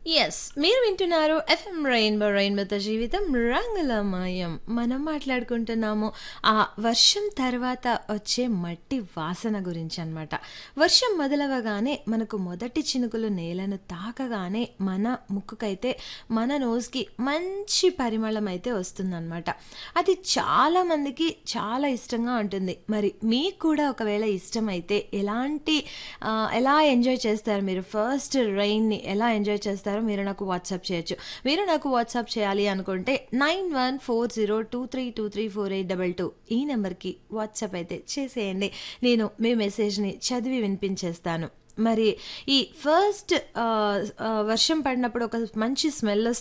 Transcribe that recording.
yes మీరు వింటున్నారు FM rainbow రెయిన్బోతో జీవితం రంగులమయం మనం మాట్లాడుకుంటున్నాము ఆ వర్షం తర్వాత వచ్చే మట్టి వాసన గురించి అన్నమాట వర్షం మొదలవగానే మనకు మొదటి చినుకులు నేలను తాకగానే మన ముక్కుకైతే మన నోస్కి మంచి పరిమళం అయితే వస్తుందన్నమాట అది చాలా మందికి చాలా ఇష్టంగా ఉంటుంది మరి మీకు కూడా ఒకవేళ ఇష్టమైతే ఎలాంటి ఆ, ఎలా ఎంజాయ్ చేస్తారు మీరు ఫస్ట్ రైన్ని ఎలా ఎంజాయ్ చేస్తారో మీరు నాకు వాట్సాప్ చేయొచ్చు మీరు నాకు వాట్సాప్ చేయాలి అనుకుంటే nine one four zero two three two three four eight double two ఈ నెంబర్కి వాట్సాప్ అయితే చేసేయండి నేను మీ మెసేజ్ని చదివి వినిపించేస్తాను మరి ఈ ఫస్ట్ వర్షం పడినప్పుడు ఒక మంచి స్మెల్